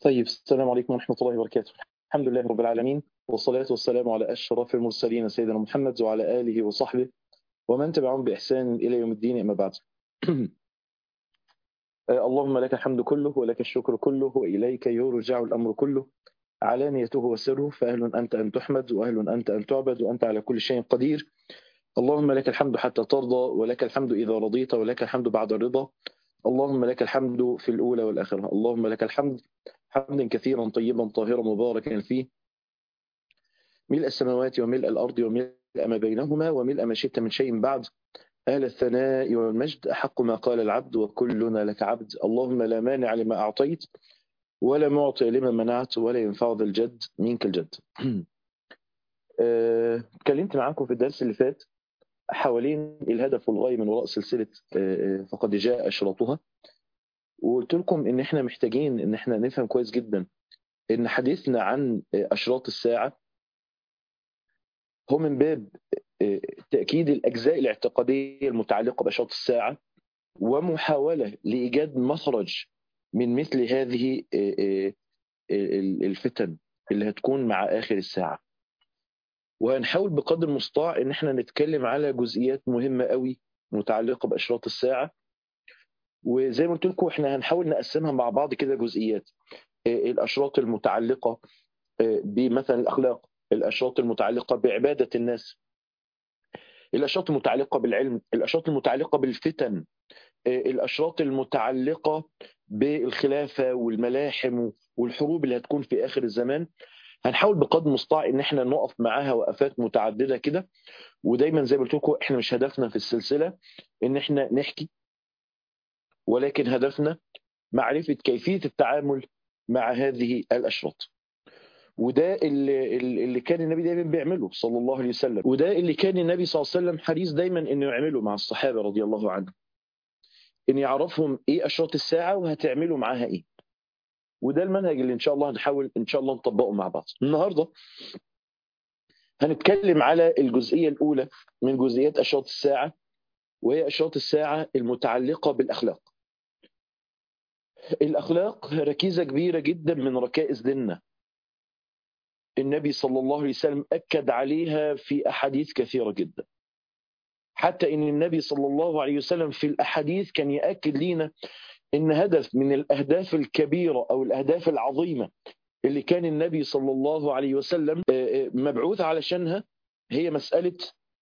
طيب السلام عليكم ورحمة الله وبركاته الحمد لله رب العالمين والصلاة والسلام على أشرف المرسلين سيدنا محمد وعلى آله وصحبه ومن تبعهم بإحسان إلى يوم الدين أما بعد اللهم لك الحمد كله ولك الشكر كله وإليك يرجع الأمر كله علانيته وسره فأهل أنت أن تحمد وأهل أنت أن تعبد وأنت على كل شيء قدير اللهم لك الحمد حتى ترضى ولك الحمد إذا رضيت ولك الحمد بعد الرضا اللهم لك الحمد في الأولى والآخرة اللهم لك الحمد حمدا كثيرا طيبا طاهرا مباركا فيه ملء السماوات وملء الأرض وملء ما بينهما وملء ما شئت من شيء بعد أهل الثناء والمجد أحق ما قال العبد وكلنا لك عبد اللهم لا مانع لما أعطيت ولا معطي لما منعت ولا ينفع ذا الجد منك الجد اتكلمت معاكم في الدرس اللي فات حوالين الهدف والغاية من وراء سلسلة فقد جاء أشراطها وقلت لكم ان احنا محتاجين ان احنا نفهم كويس جدا ان حديثنا عن اشراط الساعه هو من باب تاكيد الاجزاء الاعتقاديه المتعلقه باشراط الساعه ومحاوله لايجاد مخرج من مثل هذه الفتن اللي هتكون مع اخر الساعه وهنحاول بقدر المستطاع ان احنا نتكلم على جزئيات مهمه قوي متعلقه باشراط الساعه وزي ما قلت لكم احنا هنحاول نقسمها مع بعض كده جزئيات الاشراط المتعلقه بمثلا الاخلاق الاشراط المتعلقه بعباده الناس الاشراط المتعلقه بالعلم الاشراط المتعلقه بالفتن الاشراط المتعلقه بالخلافه والملاحم والحروب اللي هتكون في اخر الزمان هنحاول بقدر المستطاع ان احنا نقف معاها وقفات متعدده كده ودايما زي ما قلت لكم احنا مش هدفنا في السلسله ان احنا نحكي ولكن هدفنا معرفة كيفية التعامل مع هذه الأشراط وده اللي, اللي كان النبي دايما بيعمله صلى الله عليه وسلم وده اللي كان النبي صلى الله عليه وسلم حريص دايما انه يعمله مع الصحابة رضي الله عنهم ان يعرفهم ايه أشراط الساعة وهتعملوا معاها ايه وده المنهج اللي ان شاء الله هنحاول ان شاء الله نطبقه مع بعض النهاردة هنتكلم على الجزئية الأولى من جزئيات أشراط الساعة وهي أشراط الساعة المتعلقة بالأخلاق الأخلاق ركيزة كبيرة جدا من ركائز ديننا النبي صلى الله عليه وسلم أكد عليها في أحاديث كثيرة جدا حتى إن النبي صلى الله عليه وسلم في الأحاديث كان يأكد لنا إن هدف من الأهداف الكبيرة أو الأهداف العظيمة اللي كان النبي صلى الله عليه وسلم مبعوث علشانها هي مسألة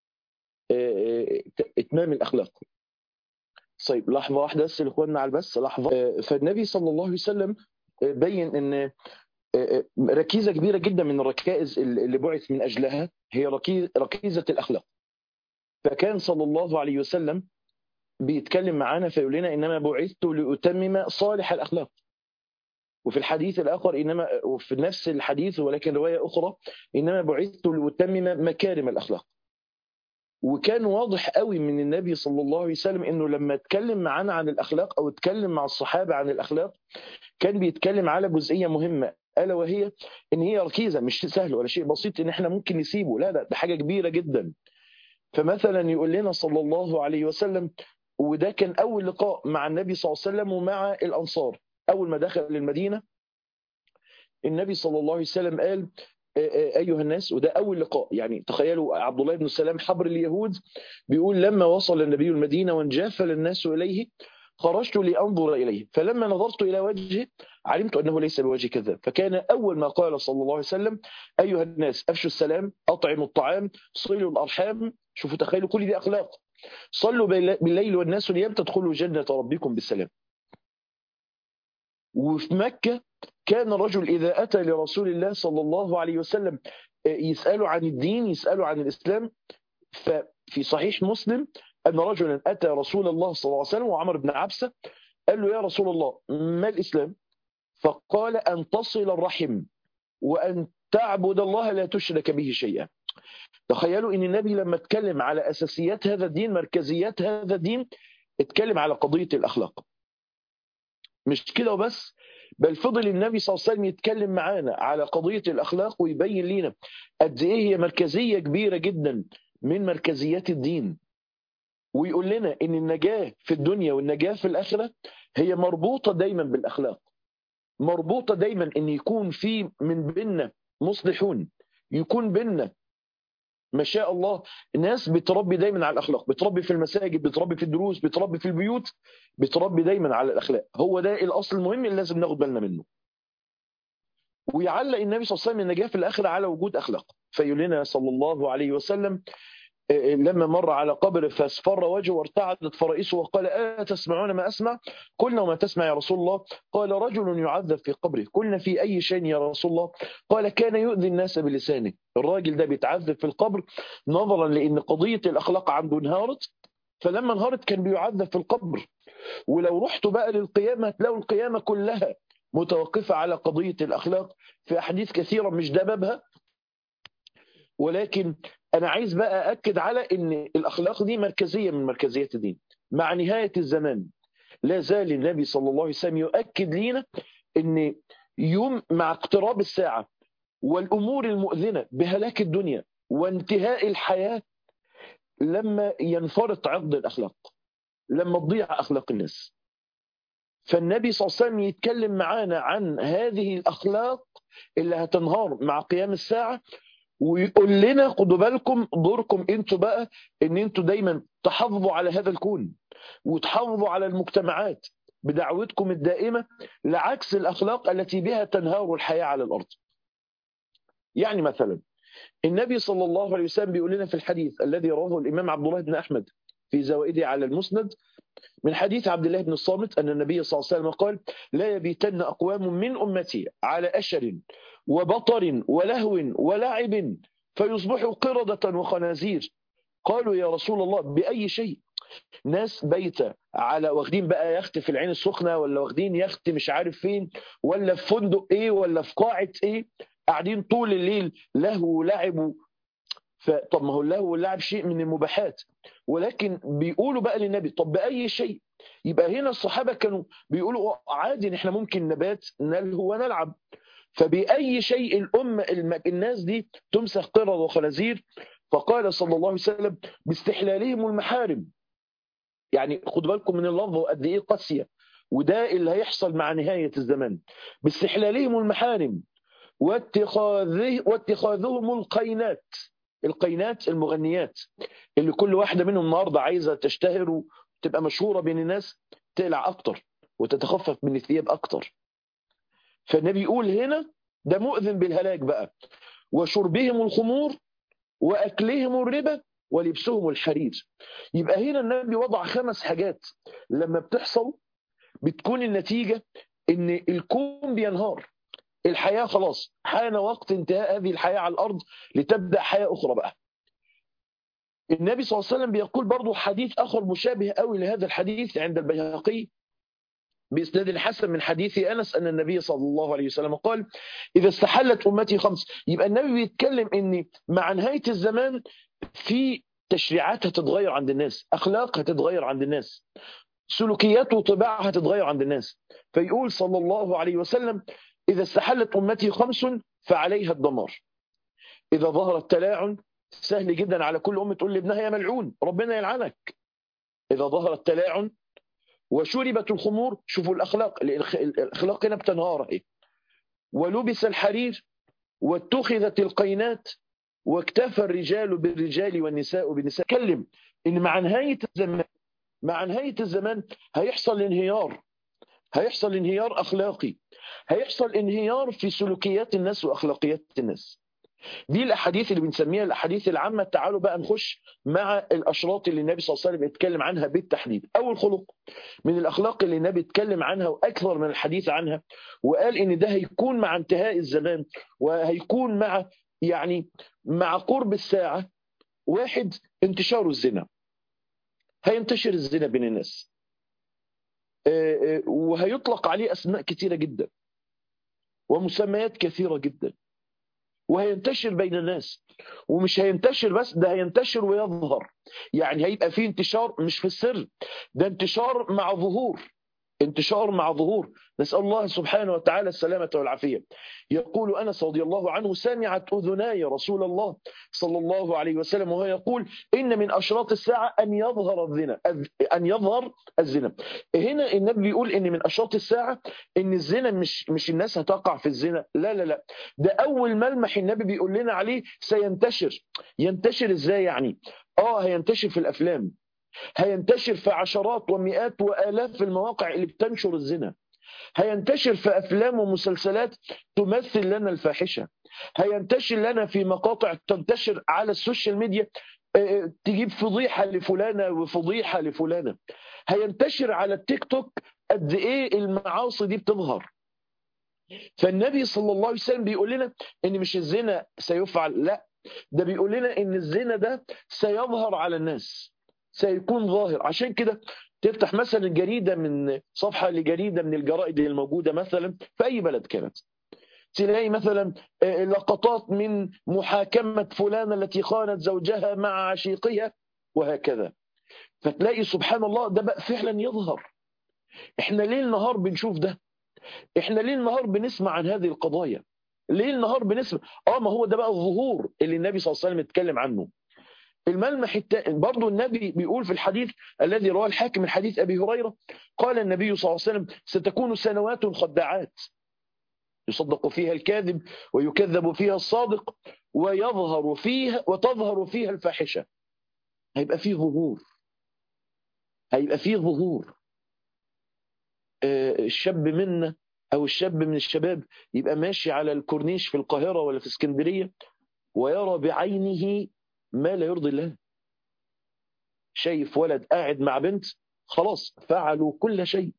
إتمام الأخلاق طيب لحظة واحدة بس لإخواننا على البث لحظة فالنبي صلى الله عليه وسلم بين أن ركيزة كبيرة جدا من الركائز اللي بعث من أجلها هي ركيزة الأخلاق فكان صلى الله عليه وسلم بيتكلم معانا فيقول لنا إنما بعثت لأتمم صالح الأخلاق وفي الحديث الآخر إنما وفي نفس الحديث ولكن رواية أخرى إنما بعثت لأتمم مكارم الأخلاق وكان واضح قوي من النبي صلى الله عليه وسلم انه لما اتكلم معانا عن الاخلاق او اتكلم مع الصحابه عن الاخلاق كان بيتكلم على جزئيه مهمه الا وهي ان هي ركيزه مش سهل ولا شيء بسيط ان احنا ممكن نسيبه لا لا ده حاجه كبيره جدا فمثلا يقول لنا صلى الله عليه وسلم وده كان اول لقاء مع النبي صلى الله عليه وسلم ومع الانصار اول ما دخل المدينه النبي صلى الله عليه وسلم قال ايها الناس وده اول لقاء يعني تخيلوا عبد الله بن سلام حبر اليهود بيقول لما وصل النبي المدينه وانجافل الناس اليه خرجت لانظر اليه فلما نظرت الى وجهه علمت انه ليس بوجه كذاب فكان اول ما قال صلى الله عليه وسلم ايها الناس افشوا السلام اطعموا الطعام صلوا الارحام شوفوا تخيلوا كل دي اخلاق صلوا بالليل والناس نيام تدخلوا جنه ربكم بالسلام وفي مكه كان الرجل إذا أتى لرسول الله صلى الله عليه وسلم يسأله عن الدين يسأله عن الإسلام ففي صحيح مسلم أن رجلا أتى رسول الله صلى الله عليه وسلم وعمر بن عبسة قال له يا رسول الله ما الإسلام فقال أن تصل الرحم وأن تعبد الله لا تشرك به شيئا تخيلوا أن النبي لما اتكلم على أساسيات هذا الدين مركزيات هذا الدين اتكلم على قضية الأخلاق مش كده وبس بل فضل النبي صلى الله عليه وسلم يتكلم معانا على قضية الأخلاق ويبين لنا قد إيه هي مركزية كبيرة جدا من مركزيات الدين ويقول لنا إن النجاة في الدنيا والنجاة في الآخرة هي مربوطة دايما بالأخلاق مربوطه دايما ان يكون في من بيننا مصلحون يكون بيننا ما شاء الله ناس بتربي دايما على الاخلاق بتربي في المساجد بتربي في الدروس بتربي في البيوت بتربي دايما على الاخلاق هو ده الاصل المهم اللي لازم ناخد بالنا منه ويعلق النبي صلى الله عليه وسلم النجاه في الاخره على وجود اخلاق فيقول لنا صلى الله عليه وسلم لما مر على قبر فاصفر وجهه وارتعدت فرائسه وقال ألا تسمعون ما أسمع قلنا وما تسمع يا رسول الله قال رجل يعذب في قبره قلنا في أي شيء يا رسول الله قال كان يؤذي الناس بلسانه الراجل ده بيتعذب في القبر نظرا لأن قضية الأخلاق عنده انهارت فلما انهارت كان بيعذب في القبر ولو رحتوا بقى للقيامة هتلاقوا القيامة كلها متوقفة على قضية الأخلاق في أحاديث كثيرة مش ده بابها ولكن أنا عايز بقى أكد على أن الأخلاق دي مركزية من مركزيات الدين مع نهاية الزمان لا زال النبي صلى الله عليه وسلم يؤكد لنا أن يوم مع اقتراب الساعة والأمور المؤذنة بهلاك الدنيا وانتهاء الحياة لما ينفرط عقد الأخلاق لما تضيع أخلاق الناس فالنبي صلى الله عليه وسلم يتكلم معانا عن هذه الأخلاق اللي هتنهار مع قيام الساعة ويقول لنا خدوا بالكم دوركم انتوا بقى ان انتوا دايما تحافظوا على هذا الكون وتحافظوا على المجتمعات بدعوتكم الدائمة لعكس الأخلاق التي بها تنهار الحياة على الأرض يعني مثلا النبي صلى الله عليه وسلم بيقول لنا في الحديث الذي رواه الإمام عبد الله بن أحمد في زوائده على المسند من حديث عبد الله بن الصامت أن النبي صلى الله عليه وسلم قال لا يبيتن أقوام من أمتي على أشر وبطر ولهو ولعب فيصبحوا قردة وخنازير قالوا يا رسول الله بأي شيء ناس بيتة على واخدين بقى يخت في العين السخنة ولا واخدين يخت مش عارف فين ولا في فندق ايه ولا في قاعة ايه قاعدين طول الليل لهو ولعب فطب ما هو اللهو واللعب شيء من المباحات ولكن بيقولوا بقى للنبي طب بأي شيء يبقى هنا الصحابة كانوا بيقولوا عادي ان احنا ممكن نبات نلهو ونلعب فبأي شيء الأمة الناس دي تمسح قرد وخنازير فقال صلى الله عليه وسلم باستحلالهم المحارم يعني خدوا بالكم من اللفظ وقد ايه قاسيه وده اللي هيحصل مع نهايه الزمان باستحلالهم المحارم واتخاذه واتخاذهم القينات القينات المغنيات اللي كل واحده منهم النهارده عايزه تشتهر وتبقى مشهوره بين الناس تقلع اكتر وتتخفف من الثياب اكتر فالنبي يقول هنا ده مؤذن بالهلاك بقى وشربهم الخمور واكلهم الربا ولبسهم الحرير يبقى هنا النبي وضع خمس حاجات لما بتحصل بتكون النتيجة ان الكون بينهار الحياة خلاص حان وقت انتهاء هذه الحياة على الأرض لتبدأ حياة أخرى بقى النبي صلى الله عليه وسلم بيقول برضو حديث آخر مشابه قوي لهذا الحديث عند البيهقي بإسناد الحسن من حديث أنس أن النبي صلى الله عليه وسلم قال إذا استحلت أمتي خمس يبقى النبي بيتكلم أن مع نهاية الزمان في تشريعات هتتغير عند الناس أخلاق هتتغير عند الناس سلوكيات وطباع هتتغير عند الناس فيقول صلى الله عليه وسلم إذا استحلت أمتي خمس فعليها الدمار إذا ظهر التلاعن سهل جدا على كل أم تقول لابنها يا ملعون ربنا يلعنك إذا ظهر التلاعن وشربت الخمور شوفوا الأخلاق الأخلاق هنا بتنهار اهي ولبس الحرير واتخذت القينات واكتفى الرجال بالرجال والنساء بالنساء كلم ان مع نهايه الزمان مع نهايه الزمان هيحصل انهيار هيحصل انهيار اخلاقي هيحصل انهيار في سلوكيات الناس واخلاقيات الناس دي الاحاديث اللي بنسميها الاحاديث العامه تعالوا بقى نخش مع الاشراط اللي النبي صلى الله عليه وسلم اتكلم عنها بالتحديد اول خلق من الاخلاق اللي النبي اتكلم عنها واكثر من الحديث عنها وقال ان ده هيكون مع انتهاء الزمان وهيكون مع يعني مع قرب الساعة واحد انتشار الزنا هينتشر الزنا بين الناس وهيطلق عليه أسماء كثيرة جدا ومسميات كثيرة جدا وهينتشر بين الناس ومش هينتشر بس ده هينتشر ويظهر يعني هيبقى فيه انتشار مش في السر ده انتشار مع ظهور انتشار مع ظهور نسأل الله سبحانه وتعالى السلامة والعافية يقول أنس رضي الله عنه سمعت أذناي رسول الله صلى الله عليه وسلم وهو يقول إن من أشراط الساعة أن يظهر الزنا أن يظهر الزنا هنا النبي بيقول إن من أشراط الساعة إن الزنا مش مش الناس هتقع في الزنا لا لا لا ده أول ملمح النبي بيقول لنا عليه سينتشر ينتشر إزاي يعني آه هينتشر في الأفلام هينتشر في عشرات ومئات وآلاف المواقع اللي بتنشر الزنا هينتشر في أفلام ومسلسلات تمثل لنا الفاحشة هينتشر لنا في مقاطع تنتشر على السوشيال ميديا تجيب فضيحة لفلانة وفضيحة لفلانة هينتشر على التيك توك قد إيه المعاصي دي بتظهر فالنبي صلى الله عليه وسلم بيقول لنا ان مش الزنا سيفعل لا ده بيقول لنا ان الزنا ده سيظهر على الناس سيكون ظاهر عشان كده تفتح مثلا جريدة من صفحة لجريدة من الجرائد الموجودة مثلا في أي بلد كانت تلاقي مثلا لقطات من محاكمة فلانة التي خانت زوجها مع عشيقها وهكذا فتلاقي سبحان الله ده بقى فعلا يظهر احنا ليل نهار بنشوف ده احنا ليل نهار بنسمع عن هذه القضايا ليل نهار بنسمع اه ما هو ده بقى الظهور اللي النبي صلى الله عليه وسلم اتكلم عنه الملمح التاني برضه النبي بيقول في الحديث الذي رواه الحاكم من حديث ابي هريره قال النبي صلى الله عليه وسلم ستكون سنوات خداعات يصدق فيها الكاذب ويكذب فيها الصادق ويظهر فيها وتظهر فيها الفاحشه هيبقى فيه ظهور هيبقى فيه ظهور الشاب منا او الشاب من الشباب يبقى ماشي على الكورنيش في القاهره ولا في اسكندريه ويرى بعينه ما لا يرضي الله شايف ولد قاعد مع بنت خلاص فعلوا كل شيء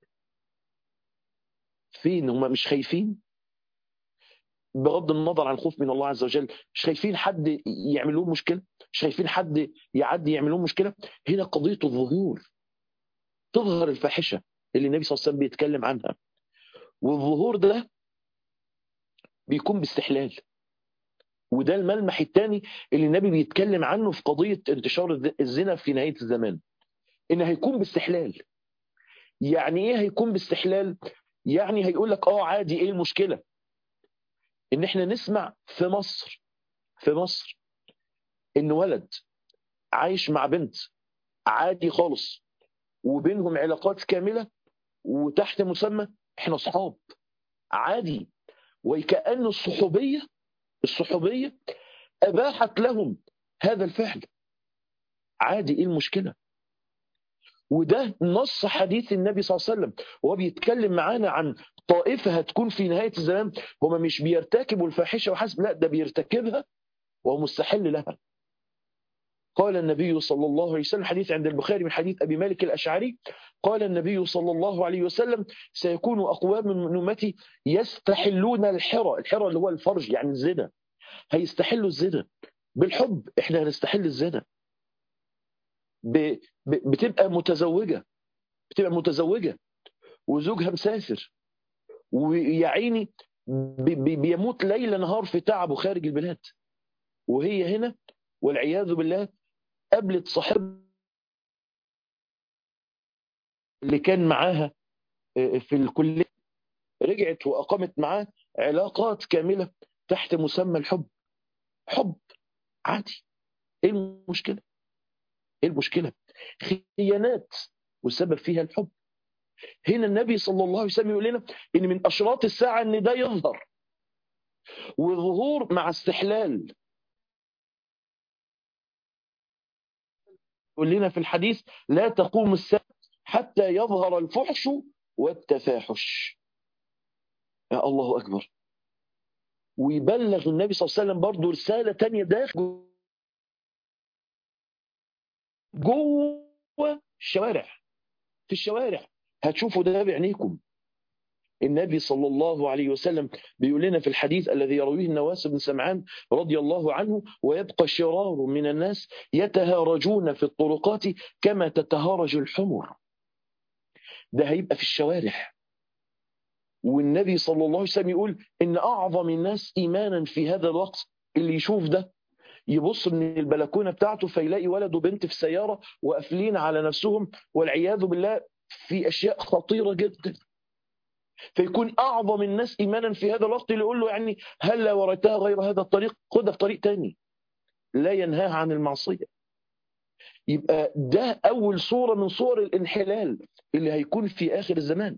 فين هم مش خايفين بغض النظر عن الخوف من الله عز وجل مش خايفين حد يعمل لهم مشكله مش خايفين حد يعدي يعمل لهم مشكله هنا قضيه الظهور تظهر الفاحشه اللي النبي صلى الله عليه وسلم بيتكلم عنها والظهور ده بيكون باستحلال وده الملمح الثاني اللي النبي بيتكلم عنه في قضية انتشار الزنا في نهاية الزمان إن هيكون باستحلال يعني إيه هيكون باستحلال يعني هيقول لك آه عادي إيه المشكلة إن إحنا نسمع في مصر في مصر إن ولد عايش مع بنت عادي خالص وبينهم علاقات كاملة وتحت مسمى إحنا أصحاب عادي وكأن الصحوبية الصحوبية أباحت لهم هذا الفعل عادي إيه المشكلة وده نص حديث النبي صلى الله عليه وسلم وهو بيتكلم معانا عن طائفة هتكون في نهاية الزمان هما مش بيرتكبوا الفاحشة وحسب لا ده بيرتكبها وهو مستحل لها قال النبي صلى الله عليه وسلم حديث عند البخاري من حديث أبي مالك الأشعري قال النبي صلى الله عليه وسلم سيكون أقوام من أمتي يستحلون الحرى الحرى اللي هو الفرج يعني الزنا هيستحلوا الزنا بالحب احنا هنستحل الزنا ب... ب... بتبقى متزوجة بتبقى متزوجة وزوجها مسافر ويا عيني بي... بيموت ليل نهار في تعبه خارج البلاد وهي هنا والعياذ بالله قابلت صاحب اللي كان معاها في الكلية رجعت وأقامت معاه علاقات كاملة تحت مسمى الحب حب عادي ايه المشكلة ايه المشكلة خيانات والسبب فيها الحب هنا النبي صلى الله عليه وسلم يقول لنا ان من اشراط الساعة ان ده يظهر وظهور مع استحلال يقول لنا في الحديث لا تقوم الساعة حتى يظهر الفحش والتفاحش يا الله أكبر ويبلغ النبي صلى الله عليه وسلم برضه رسالة تانية داخل جوه الشوارع في الشوارع هتشوفوا ده بعينيكم النبي صلى الله عليه وسلم بيقول لنا في الحديث الذي يرويه النواس بن سمعان رضي الله عنه ويبقى شرار من الناس يتهارجون في الطرقات كما تتهارج الحمر ده هيبقى في الشوارع والنبي صلى الله عليه وسلم يقول ان اعظم الناس ايمانا في هذا الوقت اللي يشوف ده يبص من البلكونه بتاعته فيلاقي ولد وبنت في سياره وقافلين على نفسهم والعياذ بالله في اشياء خطيره جدا فيكون اعظم الناس ايمانا في هذا الوقت اللي يقول له يعني هل لا وريتها غير هذا الطريق خدها في طريق تاني لا ينهاها عن المعصيه يبقى ده اول صوره من صور الانحلال اللي هيكون في اخر الزمان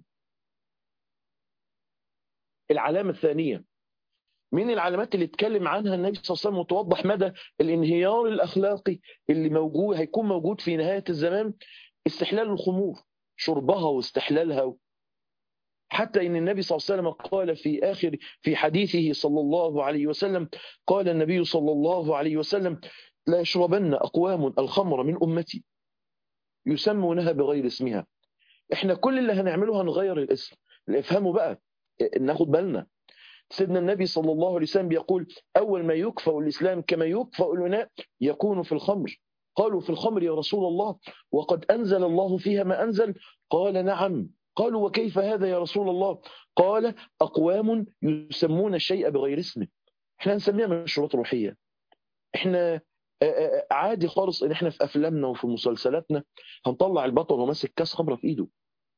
العلامه الثانيه من العلامات اللي اتكلم عنها النبي صلى الله عليه وسلم وتوضح مدى الانهيار الاخلاقي اللي موجود هيكون موجود في نهايه الزمان استحلال الخمور شربها واستحلالها حتى ان النبي صلى الله عليه وسلم قال في اخر في حديثه صلى الله عليه وسلم قال النبي صلى الله عليه وسلم لا يشربن اقوام الخمر من امتي يسمونها بغير اسمها احنا كل اللي هنعمله هنغير الاسم افهموا بقى ناخد بالنا سيدنا النبي صلى الله عليه وسلم بيقول أول ما يكفأ الإسلام كما يكفأ الإناء يكون في الخمر قالوا في الخمر يا رسول الله وقد أنزل الله فيها ما أنزل قال نعم قالوا وكيف هذا يا رسول الله قال أقوام يسمون الشيء بغير اسمه احنا هنسميها مشروبات روحية احنا عادي خالص ان احنا في افلامنا وفي مسلسلاتنا هنطلع البطل وماسك كاس خمره في ايده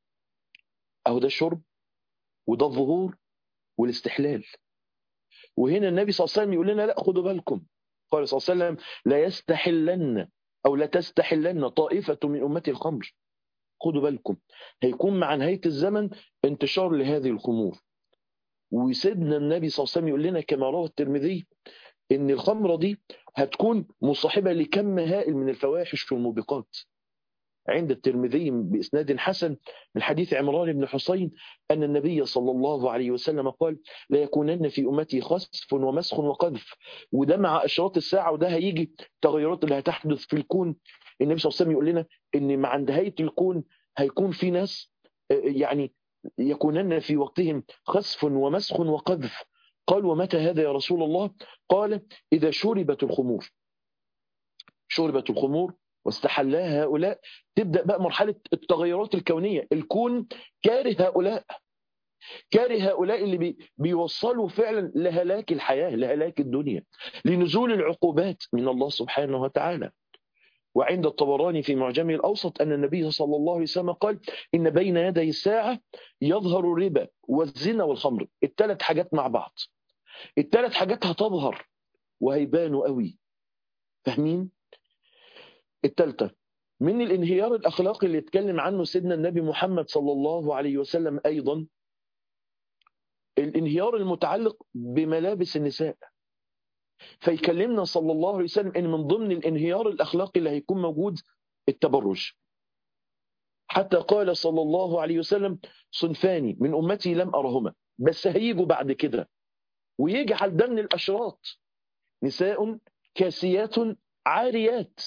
اهو ده الشرب وده الظهور والاستحلال وهنا النبي صلى الله عليه وسلم يقول لنا لا خدوا بالكم قال صلى الله عليه وسلم لا يستحلن او لا تستحلن طائفه من امتي الخمر خدوا بالكم هيكون مع نهايه الزمن انتشار لهذه الخمور وسيدنا النبي صلى الله عليه وسلم يقول لنا كما روى الترمذي ان الخمره دي هتكون مصاحبه لكم هائل من الفواحش والموبقات عند الترمذي بإسناد حسن من حديث عمران بن حسين أن النبي صلى الله عليه وسلم قال لا يكونن في أمتي خسف ومسخ وقذف وده مع أشراط الساعة وده هيجي التغيرات اللي هتحدث في الكون النبي صلى الله عليه وسلم يقول لنا أن مع نهاية الكون هيكون في ناس يعني يكونن في وقتهم خسف ومسخ وقذف قال ومتى هذا يا رسول الله قال إذا شربت الخمور شربت الخمور واستحلاها هؤلاء تبدا بقى مرحله التغيرات الكونيه الكون كاره هؤلاء كاره هؤلاء اللي بي بيوصلوا فعلا لهلاك الحياه لهلاك الدنيا لنزول العقوبات من الله سبحانه وتعالى وعند الطبراني في معجمه الاوسط ان النبي صلى الله عليه وسلم قال ان بين يدي الساعه يظهر الربا والزنا والخمر الثلاث حاجات مع بعض الثلاث حاجات هتظهر وهيبانوا قوي فاهمين الثالثة من الانهيار الأخلاقي اللي اتكلم عنه سيدنا النبي محمد صلى الله عليه وسلم أيضا الانهيار المتعلق بملابس النساء فيكلمنا صلى الله عليه وسلم ان من ضمن الانهيار الاخلاقي اللي هيكون موجود التبرج حتى قال صلى الله عليه وسلم صنفان من امتي لم ارهما بس هيجوا بعد كده ويجعل ده من الاشراط نساء كاسيات عاريات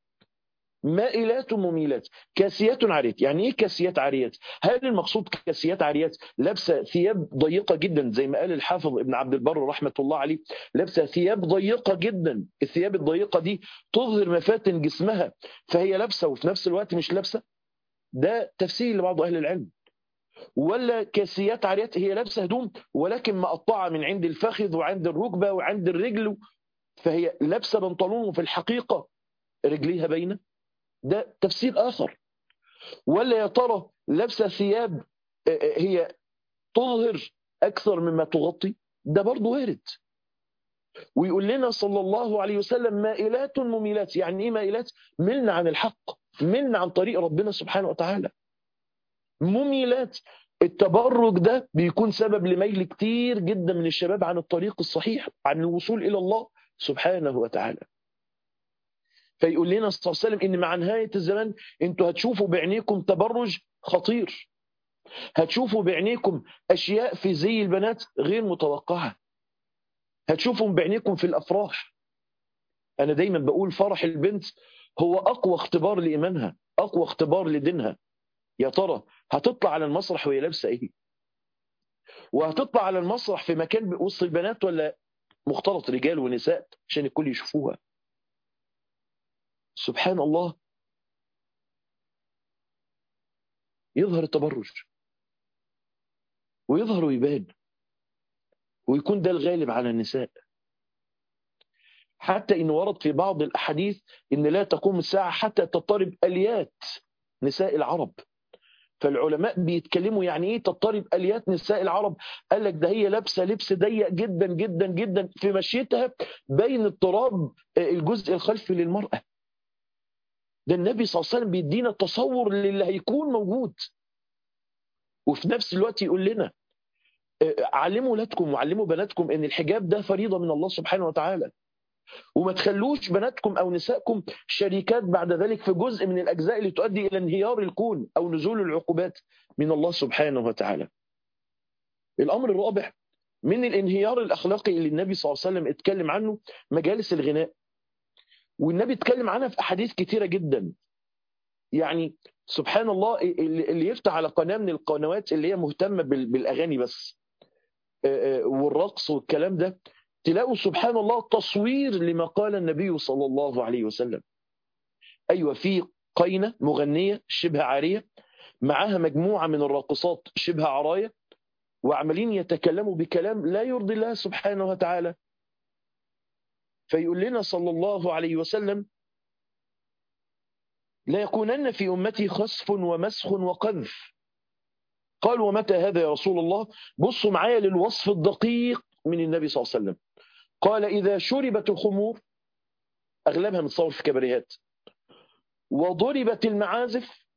مائلات مميلات كاسيات عاريات يعني ايه كاسيات عاريات هل المقصود كاسيات عاريات لابسه ثياب ضيقه جدا زي ما قال الحافظ ابن عبد البر رحمه الله عليه لابسه ثياب ضيقه جدا الثياب الضيقه دي تظهر مفاتن جسمها فهي لابسه وفي نفس الوقت مش لابسه ده تفسير لبعض اهل العلم ولا كاسيات عاريات هي لابسه هدوم ولكن مقطعه من عند الفخذ وعند الركبه وعند الرجل فهي لابسه بنطلون وفي الحقيقه رجليها باينه ده تفسير آخر ولا يا ترى لابسة ثياب هي تظهر أكثر مما تغطي ده برضه وارد ويقول لنا صلى الله عليه وسلم مائلات مميلات يعني ايه مائلات ملنا عن الحق ملنا عن طريق ربنا سبحانه وتعالى مميلات التبرج ده بيكون سبب لميل كتير جدا من الشباب عن الطريق الصحيح عن الوصول إلى الله سبحانه وتعالى فيقول لنا صلى الله عليه وسلم ان مع نهايه الزمان انتوا هتشوفوا بعينيكم تبرج خطير هتشوفوا بعينيكم اشياء في زي البنات غير متوقعه هتشوفوا بعينيكم في الافراح انا دايما بقول فرح البنت هو اقوى اختبار لايمانها اقوى اختبار لدينها يا ترى هتطلع على المسرح وهي لابسه ايه وهتطلع على المسرح في مكان وسط البنات ولا مختلط رجال ونساء عشان الكل يشوفوها سبحان الله يظهر التبرج ويظهر ويبان ويكون ده الغالب على النساء حتى إن ورد في بعض الأحاديث إن لا تقوم الساعة حتى تضطرب أليات نساء العرب فالعلماء بيتكلموا يعني ايه تضطرب اليات نساء العرب قال لك ده هي لابسه لبس ضيق جدا جدا جدا في مشيتها بين اضطراب الجزء الخلفي للمراه ده النبي صلى الله عليه وسلم بيدينا تصور للي هيكون موجود وفي نفس الوقت يقول لنا علموا ولادكم وعلموا بناتكم ان الحجاب ده فريضه من الله سبحانه وتعالى وما تخلوش بناتكم او نسائكم شريكات بعد ذلك في جزء من الاجزاء اللي تؤدي الى انهيار الكون او نزول العقوبات من الله سبحانه وتعالى. الامر الرابع من الانهيار الاخلاقي اللي النبي صلى الله عليه وسلم اتكلم عنه مجالس الغناء. والنبي اتكلم عنها في احاديث كثيره جدا. يعني سبحان الله اللي يفتح على قناه من القنوات اللي هي مهتمه بالاغاني بس والرقص والكلام ده تلاقوا سبحان الله تصوير لما قال النبي صلى الله عليه وسلم أيوة في قينة مغنية شبه عارية معاها مجموعة من الراقصات شبه عراية وعمالين يتكلموا بكلام لا يرضي الله سبحانه وتعالى فيقول لنا صلى الله عليه وسلم لا يكونن في أمتي خسف ومسخ وقذف قال ومتى هذا يا رسول الله بصوا معايا للوصف الدقيق من النبي صلى الله عليه وسلم قال إذا شربت الخمور أغلبها متصور في كبريهات وضربت المعازف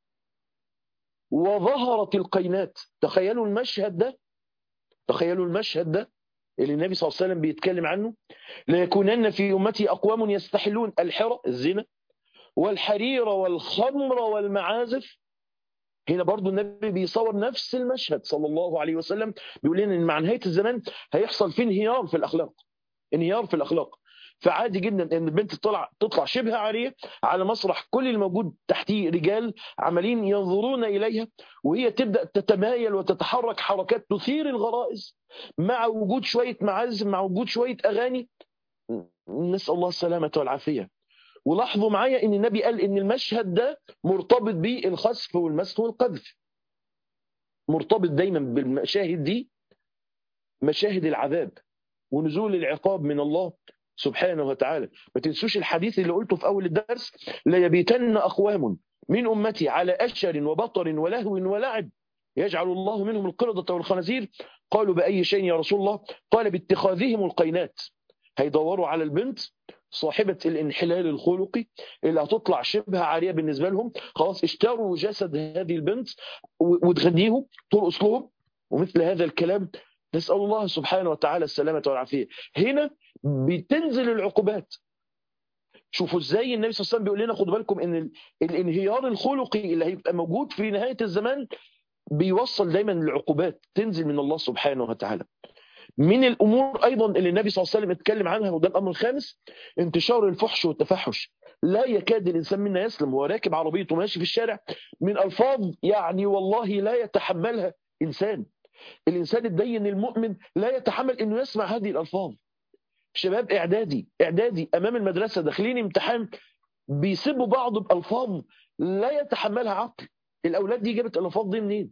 وظهرت القينات تخيلوا المشهد ده تخيلوا المشهد ده اللي النبي صلى الله عليه وسلم بيتكلم عنه ليكونن في أمتي أقوام يستحلون الحرى الزنا والحرير والخمر والمعازف هنا برضو النبي بيصور نفس المشهد صلى الله عليه وسلم بيقول لنا ان مع نهايه الزمان هيحصل فيه انهيار في الاخلاق انهيار في الاخلاق فعادي جدا ان البنت تطلع تطلع شبه عاريه على مسرح كل الموجود تحتيه رجال عمالين ينظرون اليها وهي تبدا تتمايل وتتحرك حركات تثير الغرائز مع وجود شويه معازف مع وجود شويه اغاني نسال الله السلامه والعافيه ولاحظوا معايا ان النبي قال ان المشهد ده مرتبط بالخسف والمسح والقذف مرتبط دايما بالمشاهد دي مشاهد العذاب ونزول العقاب من الله سبحانه وتعالى ما تنسوش الحديث اللي قلته في اول الدرس لا يبيتن اقوام من امتي على اشر وبطر ولهو ولعب يجعل الله منهم القردة والخنازير قالوا بأي شيء يا رسول الله قال باتخاذهم القينات هيدوروا على البنت صاحبة الانحلال الخلقي اللي هتطلع شبه عارية بالنسبة لهم خلاص اشتروا جسد هذه البنت وتغنيهم ترقص لهم ومثل هذا الكلام نسأل الله سبحانه وتعالى السلامة والعافية هنا بتنزل العقوبات شوفوا ازاي النبي صلى الله عليه وسلم بيقول لنا خدوا بالكم ان الانهيار الخلقي اللي هيبقى موجود في نهاية الزمان بيوصل دايما للعقوبات تنزل من الله سبحانه وتعالى من الامور ايضا اللي النبي صلى الله عليه وسلم اتكلم عنها وده الامر الخامس انتشار الفحش والتفحش لا يكاد الانسان منا يسلم وهو راكب عربيته ماشي في الشارع من الفاظ يعني والله لا يتحملها انسان الانسان الدين المؤمن لا يتحمل انه يسمع هذه الالفاظ شباب اعدادي اعدادي امام المدرسه داخلين امتحان بيسبوا بعض بالفاظ لا يتحملها عقل الاولاد دي جابت الالفاظ دي منين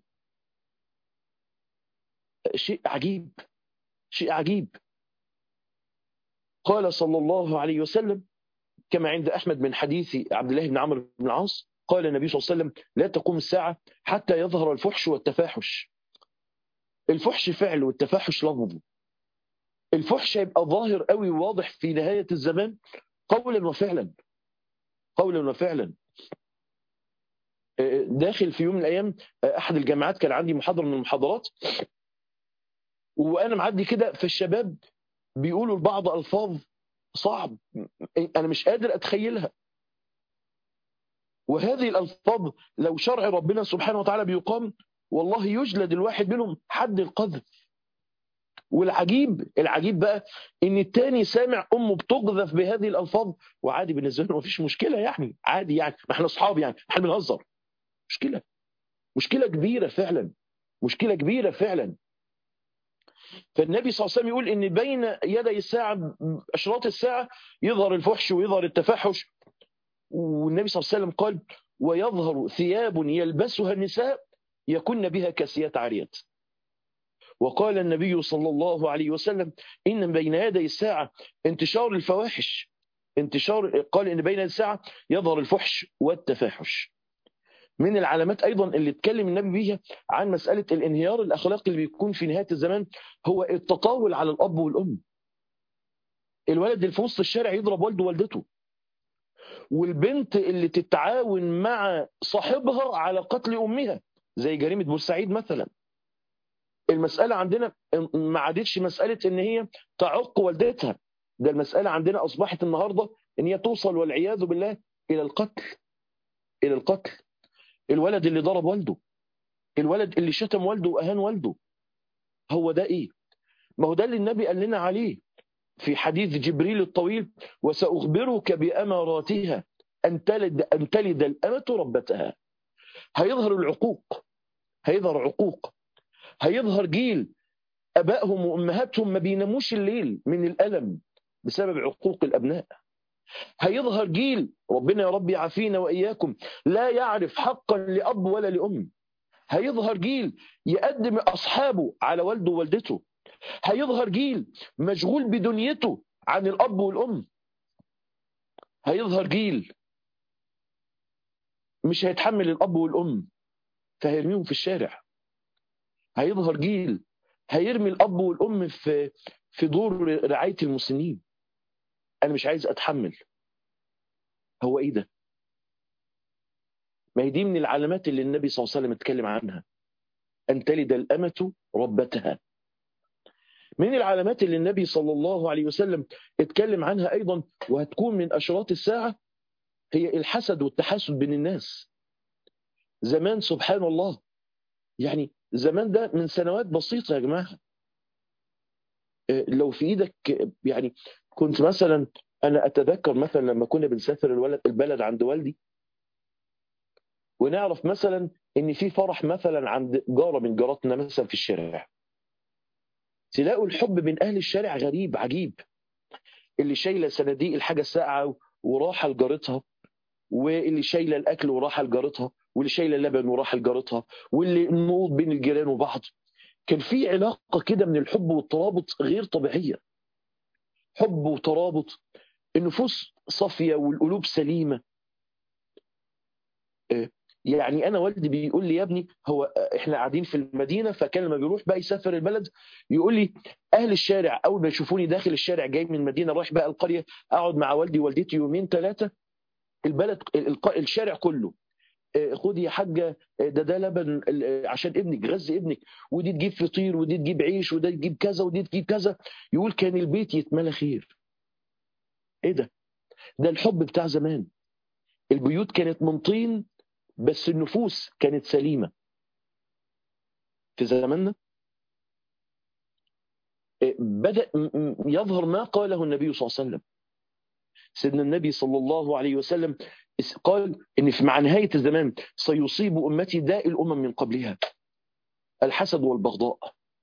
شيء عجيب شيء عجيب قال صلى الله عليه وسلم كما عند أحمد من حديث عبد الله بن عمرو بن العاص قال النبي صلى الله عليه وسلم لا تقوم الساعة حتى يظهر الفحش والتفاحش الفحش فعل والتفاحش لفظ الفحش هيبقى ظاهر قوي وواضح في نهاية الزمان قولا وفعلا قولا وفعلا داخل في يوم من الأيام أحد الجامعات كان عندي محاضرة من المحاضرات وانا معدي كده فالشباب بيقولوا لبعض الفاظ صعب انا مش قادر اتخيلها وهذه الالفاظ لو شرع ربنا سبحانه وتعالى بيقام والله يجلد الواحد منهم حد القذف والعجيب العجيب بقى ان التاني سامع امه بتقذف بهذه الالفاظ وعادي بالنسبه له مفيش مشكله يعني عادي يعني ما احنا اصحاب يعني احنا بنهزر مشكله مشكله كبيره فعلا مشكله كبيره فعلا فالنبي صلى الله عليه وسلم يقول ان بين يدي الساعه اشراط الساعه يظهر الفحش ويظهر التفحش والنبي صلى الله عليه وسلم قال ويظهر ثياب يلبسها النساء يكن بها كاسيات عاريات وقال النبي صلى الله عليه وسلم ان بين يدي الساعه انتشار الفواحش انتشار قال ان بين الساعه يظهر الفحش والتفاحش من العلامات ايضا اللي اتكلم النبي بيها عن مساله الانهيار الاخلاقي اللي بيكون في نهايه الزمان هو التطاول على الاب والام الولد اللي في وسط الشارع يضرب والده ووالدته والبنت اللي تتعاون مع صاحبها على قتل امها زي جريمه بورسعيد مثلا المساله عندنا ما عادتش مساله ان هي تعق والدتها ده المساله عندنا اصبحت النهارده ان هي توصل والعياذ بالله الى القتل الى القتل الولد اللي ضرب والده الولد اللي شتم والده واهان والده هو ده ايه ما هو ده اللي النبي قال لنا عليه في حديث جبريل الطويل وسأخبرك بأماراتها أن تلد, أن تلد الأمة ربتها هيظهر العقوق هيظهر عقوق هيظهر جيل أبائهم وأمهاتهم ما بيناموش الليل من الألم بسبب عقوق الأبناء هيظهر جيل ربنا يا رب يعافينا وإياكم لا يعرف حقا لأب ولا لأم هيظهر جيل يقدم أصحابه على والده ووالدته هيظهر جيل مشغول بدنيته عن الأب والأم هيظهر جيل مش هيتحمل الأب والأم فهيرميهم في الشارع هيظهر جيل هيرمي الأب والأم في في دور رعاية المسنين أنا مش عايز أتحمل هو إيه ده؟ ما هي دي من العلامات اللي النبي صلى الله عليه وسلم اتكلم عنها أن تلد الأمة ربتها من العلامات اللي النبي صلى الله عليه وسلم اتكلم عنها أيضا وهتكون من أشراط الساعة هي الحسد والتحاسد بين الناس زمان سبحان الله يعني زمان ده من سنوات بسيطة يا جماعة لو في إيدك يعني كنت مثلا أنا أتذكر مثلا لما كنا بنسافر الولد البلد عند والدي ونعرف مثلا ان في فرح مثلا عند جاره من جاراتنا مثلا في الشارع تلاقوا الحب من اهل الشارع غريب عجيب اللي شايله صناديق الحاجه الساقعه وراحه لجارتها واللي شايله الاكل وراحه لجارتها واللي شايله اللبن وراحه لجارتها واللي النوض بين الجيران وبعض كان في علاقه كده من الحب والترابط غير طبيعيه حب وترابط النفوس صافيه والقلوب سليمه يعني انا والدي بيقول لي يا ابني هو احنا قاعدين في المدينه فكان لما بيروح بقى يسافر البلد يقول لي اهل الشارع اول ما يشوفوني داخل الشارع جاي من المدينه رايح بقى القريه اقعد مع والدي ووالدتي يومين ثلاثه البلد الشارع كله خدي يا حاجه ده ده لبن عشان ابنك غذي ابنك ودي تجيب فطير ودي تجيب عيش وده تجيب كذا ودي تجيب كذا يقول كان البيت يتملى خير ايه ده ده الحب بتاع زمان البيوت كانت من طين بس النفوس كانت سليمة في زماننا بدأ يظهر ما قاله النبي صلى الله عليه وسلم سيدنا النبي صلى الله عليه وسلم قال ان في مع نهاية الزمان سيصيب أمتي داء الأمم من قبلها الحسد والبغضاء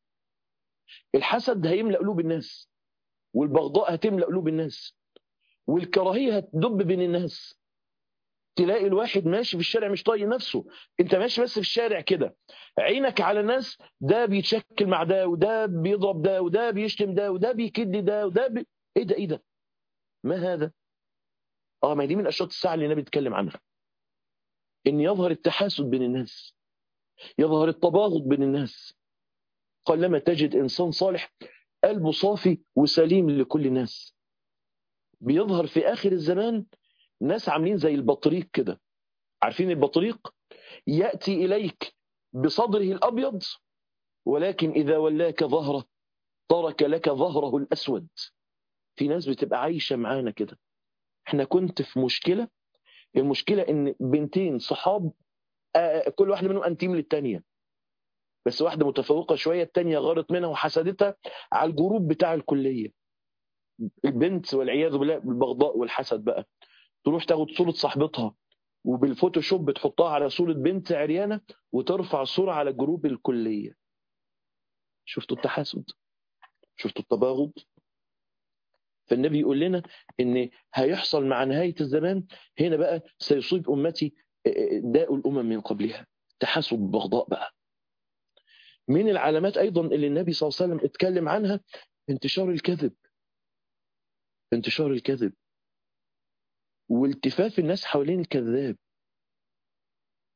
الحسد هيملأ قلوب الناس والبغضاء هتملأ قلوب الناس والكراهية هتدب بين الناس تلاقي الواحد ماشي في الشارع مش طايق نفسه انت ماشي بس في الشارع كده عينك على ناس ده بيتشكل مع ده وده بيضرب ده وده بيشتم ده وده بيكد ده وده بي... ايه ده ايه ده ما هذا اه ما دي من اشراط الساعه اللي النبي بيتكلم عنها ان يظهر التحاسد بين الناس يظهر التباغض بين الناس قلما تجد انسان صالح قلبه صافي وسليم لكل الناس بيظهر في اخر الزمان ناس عاملين زي البطريق كده عارفين البطريق يأتي إليك بصدره الأبيض ولكن إذا ولاك ظهره ترك لك ظهره الأسود في ناس بتبقى عايشة معانا كده احنا كنت في مشكلة المشكلة ان بنتين صحاب آه كل واحدة منهم أنتيم للتانية بس واحدة متفوقة شوية التانية غارت منها وحسدتها على الجروب بتاع الكلية البنت والعياذ بالله بالبغضاء والحسد بقى تروح تاخد صورة صاحبتها وبالفوتوشوب بتحطها على صورة بنت عريانة وترفع الصورة على جروب الكلية شفتوا التحاسد شفتوا التباغض فالنبي يقول لنا ان هيحصل مع نهاية الزمان هنا بقى سيصيب أمتي داء الأمم من قبلها تحاسد بغضاء بقى من العلامات أيضا اللي النبي صلى الله عليه وسلم اتكلم عنها انتشار الكذب انتشار الكذب والتفاف الناس حوالين الكذاب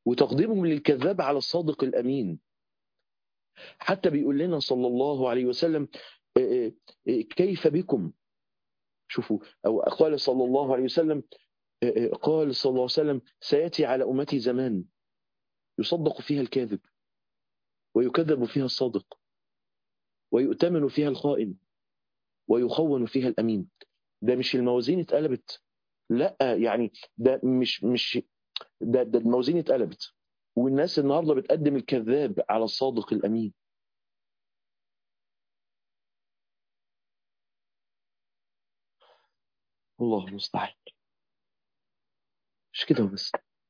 وتقديمهم للكذاب على الصادق الامين حتى بيقول لنا صلى الله عليه وسلم كيف بكم شوفوا او قال صلى الله عليه وسلم قال صلى الله عليه وسلم سياتي على امتي زمان يصدق فيها الكاذب ويكذب فيها الصادق ويؤتمن فيها الخائن ويخون فيها الامين ده مش الموازين اتقلبت لا يعني ده مش مش ده, ده الموازين اتقلبت والناس النهارده بتقدم الكذاب على الصادق الامين الله المستعان مش كده بس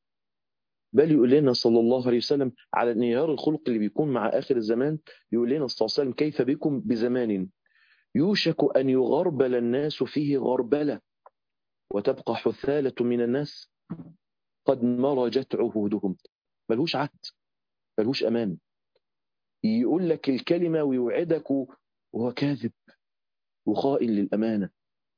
بل يقول لنا صلى الله عليه وسلم على انهيار الخلق اللي بيكون مع اخر الزمان يقول لنا صلى الله عليه وسلم كيف بكم بزمان يوشك ان يغربل الناس فيه غربله وتبقى حثاله من الناس قد مرجت عهودهم ملهوش عهد ملهوش امان يقول لك الكلمه ويوعدك وهو كاذب وخائن للامانه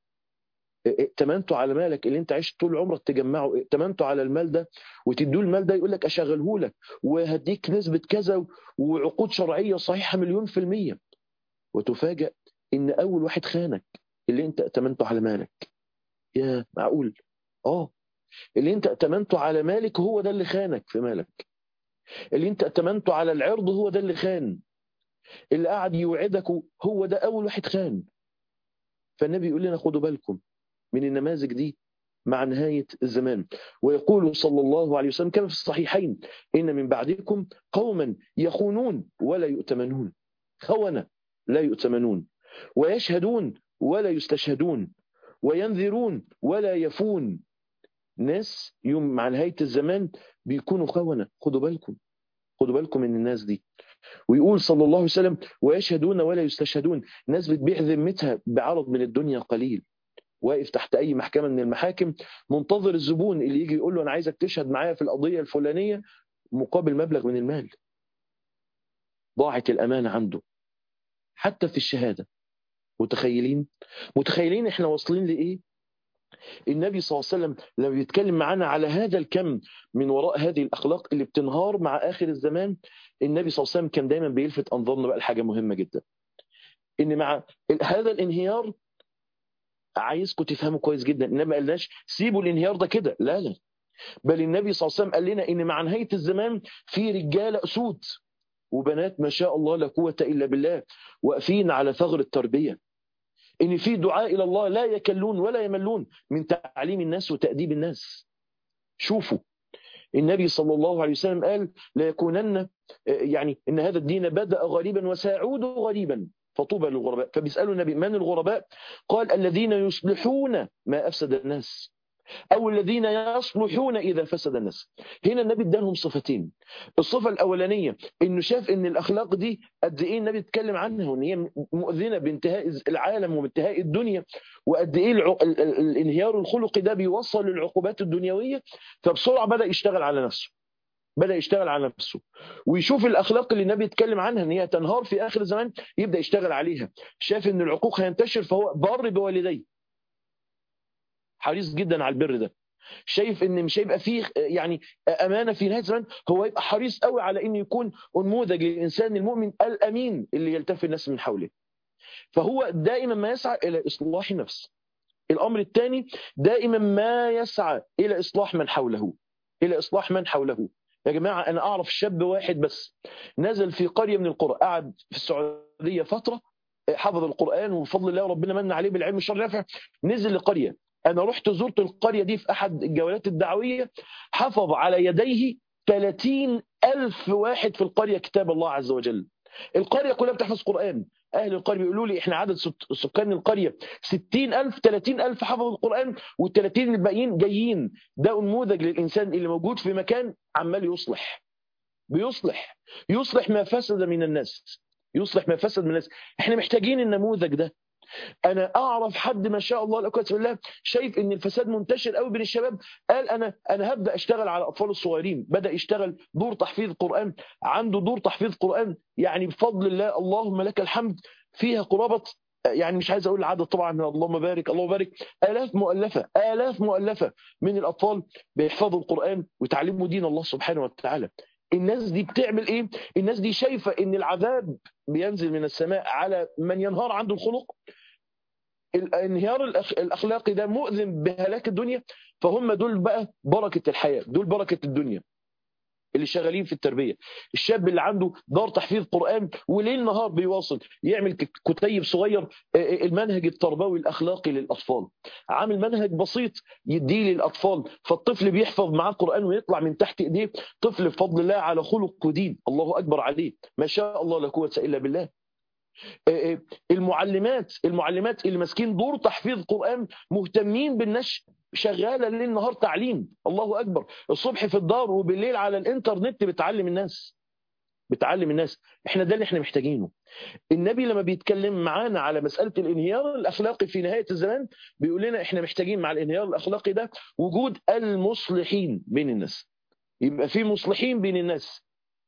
ائتمنتوا على مالك اللي انت عشت طول عمرك تجمعه ائتمنتوا على المال ده وتدوا المال ده يقول لك اشغله لك وهديك نسبه كذا وعقود شرعيه صحيحه مليون في الميه وتفاجأ ان اول واحد خانك اللي انت ائتمنته على مالك يا معقول اه اللي انت ائتمنته على مالك هو ده اللي خانك في مالك اللي انت ائتمنته على العرض هو ده اللي خان اللي قاعد يوعدك هو ده اول واحد خان فالنبي يقول لنا خدوا بالكم من النماذج دي مع نهاية الزمان ويقول صلى الله عليه وسلم كما في الصحيحين إن من بعدكم قوما يخونون ولا يؤتمنون خونة لا يؤتمنون ويشهدون ولا يستشهدون وينذرون ولا يفون ناس يوم مع نهاية الزمان بيكونوا خونة خدوا بالكم خدوا بالكم من الناس دي ويقول صلى الله عليه وسلم ويشهدون ولا يستشهدون ناس بتبيع ذمتها بعرض من الدنيا قليل واقف تحت اي محكمه من المحاكم منتظر الزبون اللي يجي يقول له انا عايزك تشهد معايا في القضيه الفلانيه مقابل مبلغ من المال ضاعت الامانه عنده حتى في الشهاده متخيلين متخيلين احنا واصلين لايه النبي صلى الله عليه وسلم لما بيتكلم معانا على هذا الكم من وراء هذه الاخلاق اللي بتنهار مع اخر الزمان النبي صلى الله عليه وسلم كان دايما بيلفت انظارنا بقى لحاجه مهمه جدا ان مع هذا الانهيار عايزكم تفهموا كويس جدا النبي ما قالناش سيبوا الانهيار ده كده لا لا بل النبي صلى الله عليه وسلم قال لنا ان مع نهايه الزمان في رجاله اسود وبنات ما شاء الله لا قوه الا بالله واقفين على ثغر التربيه ان في دعاء الى الله لا يكلون ولا يملون من تعليم الناس وتاديب الناس شوفوا النبي صلى الله عليه وسلم قال لا يكونن يعني ان هذا الدين بدا غريبا وسيعود غريبا فطوبى للغرباء فبيسالوا النبي من الغرباء قال الذين يصلحون ما افسد الناس او الذين يصلحون اذا فسد الناس هنا النبي ادالهم صفتين الصفه الاولانيه انه شاف ان الاخلاق دي قد ايه النبي اتكلم عنها وان هي مؤذنه بانتهاء العالم وبانتهاء الدنيا وقد ايه الع... ال... ال... الانهيار الخلقي ده بيوصل للعقوبات الدنيويه فبسرعه بدا يشتغل على نفسه بدا يشتغل على نفسه ويشوف الاخلاق اللي النبي اتكلم عنها ان هي تنهار في اخر الزمان يبدا يشتغل عليها شاف ان العقوق هينتشر فهو بار بوالديه حريص جدا على البر ده شايف ان مش هيبقى فيه يعني امانه في نهايه الزمان هو يبقى حريص قوي على انه يكون نموذج للانسان المؤمن الامين اللي يلتف الناس من حوله فهو دائما ما يسعى الى اصلاح نفسه الامر الثاني دائما ما يسعى الى اصلاح من حوله الى اصلاح من حوله يا جماعه انا اعرف شاب واحد بس نزل في قريه من القرى قعد في السعوديه فتره حفظ القران وبفضل الله ربنا من عليه بالعلم الشرعي نافع نزل لقريه انا رحت زرت القريه دي في احد الجولات الدعويه حفظ على يديه 30 ألف واحد في القرية كتاب الله عز وجل القرية كلها بتحفظ قرآن أهل القرية بيقولوا لي إحنا عدد سكان القرية 60 ألف 30 ألف حفظوا القرآن وال30 الباقيين جايين ده نموذج للإنسان اللي موجود في مكان عمال يصلح بيصلح يصلح ما فسد من الناس يصلح ما فسد من الناس احنا محتاجين النموذج ده انا اعرف حد ما شاء الله لا قوه الا بالله شايف ان الفساد منتشر قوي بين الشباب قال انا انا هبدا اشتغل على الاطفال الصغيرين بدا يشتغل دور تحفيظ قران عنده دور تحفيظ قران يعني بفضل الله اللهم لك الحمد فيها قرابه يعني مش عايز اقول العدد طبعا اللهم بارك اللهم بارك الاف مؤلفه الاف مؤلفه من الاطفال بيحفظوا القران ويتعلموا دين الله سبحانه وتعالى الناس دي بتعمل ايه الناس دي شايفه ان العذاب بينزل من السماء على من ينهار عنده الخلق الانهيار الاخلاقي ده مؤذن بهلاك الدنيا فهم دول بقى بركه الحياه دول بركه الدنيا اللي شغالين في التربيه الشاب اللي عنده دار تحفيظ قران وليل نهار بيواصل يعمل كتيب صغير المنهج التربوي الاخلاقي للاطفال عامل منهج بسيط يديه للاطفال فالطفل بيحفظ معاه القران ويطلع من تحت ايديه طفل بفضل الله على خلق ودين الله اكبر عليه ما شاء الله لا قوه الا بالله المعلمات المعلمات اللي ماسكين دور تحفيظ قران مهتمين بالنشء شغاله ليل نهار تعليم الله اكبر الصبح في الدار وبالليل على الانترنت بتعلم الناس بتعلم الناس احنا ده اللي احنا محتاجينه النبي لما بيتكلم معانا على مساله الانهيار الاخلاقي في نهايه الزمان بيقول لنا احنا محتاجين مع الانهيار الاخلاقي ده وجود المصلحين بين الناس يبقى في مصلحين بين الناس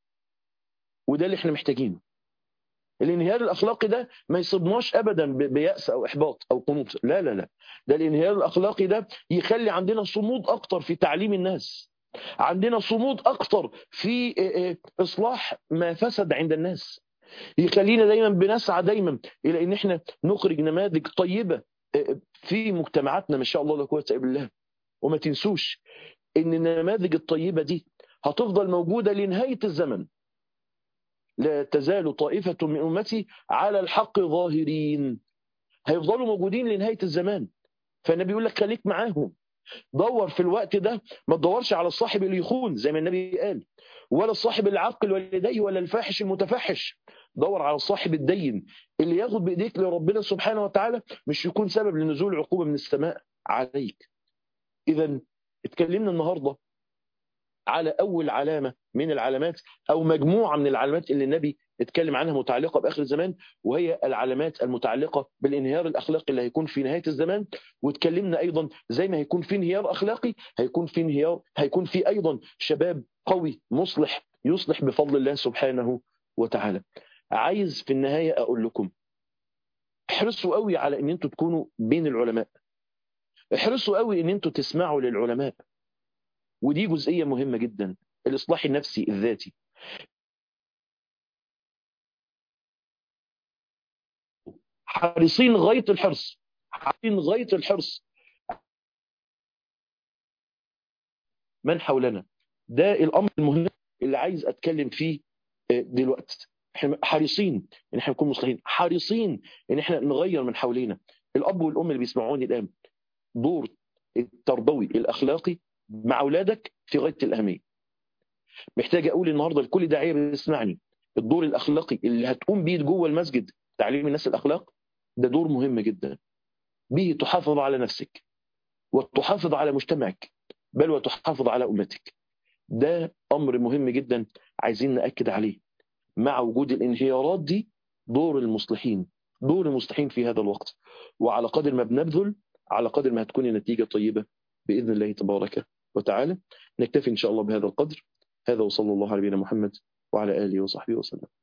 وده اللي احنا محتاجينه الانهيار الاخلاقي ده ما يصيبناش ابدا بياس او احباط او قنوط لا لا لا ده الانهيار الاخلاقي ده يخلي عندنا صمود اكتر في تعليم الناس عندنا صمود اكتر في اصلاح ما فسد عند الناس يخلينا دايما بنسعى دايما الى ان احنا نخرج نماذج طيبه في مجتمعاتنا ما شاء الله لا قوه الا بالله وما تنسوش ان النماذج الطيبه دي هتفضل موجوده لنهايه الزمن لا تزال طائفة من أمتي على الحق ظاهرين هيفضلوا موجودين لنهاية الزمان فالنبي يقول لك خليك معاهم دور في الوقت ده ما تدورش على الصاحب اللي يخون زي ما النبي قال ولا الصاحب اللي عقل والديه ولا الفاحش المتفحش دور على الصاحب الدين اللي ياخد بايديك لربنا سبحانه وتعالى مش يكون سبب لنزول عقوبه من السماء عليك اذا اتكلمنا النهارده على اول علامه من العلامات او مجموعه من العلامات اللي النبي اتكلم عنها متعلقه باخر الزمان وهي العلامات المتعلقه بالانهيار الاخلاقي اللي هيكون في نهايه الزمان واتكلمنا ايضا زي ما هيكون في انهيار اخلاقي هيكون في انهيار هيكون في ايضا شباب قوي مصلح يصلح بفضل الله سبحانه وتعالى عايز في النهايه اقول لكم احرصوا قوي على ان انتوا تكونوا بين العلماء احرصوا قوي ان انتوا تسمعوا للعلماء ودي جزئيه مهمه جدا الاصلاح النفسي الذاتي حريصين غايه الحرص حريصين غايه الحرص من حولنا ده الامر المهم اللي عايز اتكلم فيه دلوقتي احنا حريصين ان احنا نكون مصلحين حريصين ان احنا نغير من حوالينا الاب والام اللي بيسمعوني الان دور التربوي الاخلاقي مع اولادك في غايه الاهميه محتاج اقول النهارده لكل داعيه بيسمعني الدور الاخلاقي اللي هتقوم بيه جوه المسجد تعليم الناس الاخلاق ده دور مهم جدا به تحافظ على نفسك وتحافظ على مجتمعك بل وتحافظ على امتك ده امر مهم جدا عايزين ناكد عليه مع وجود الانهيارات دي دور المصلحين دور المصلحين في هذا الوقت وعلى قدر ما بنبذل على قدر ما هتكون النتيجه طيبه باذن الله تبارك وتعالى نكتفي ان شاء الله بهذا القدر هذا وصلى الله على نبينا محمد وعلى اله وصحبه وسلم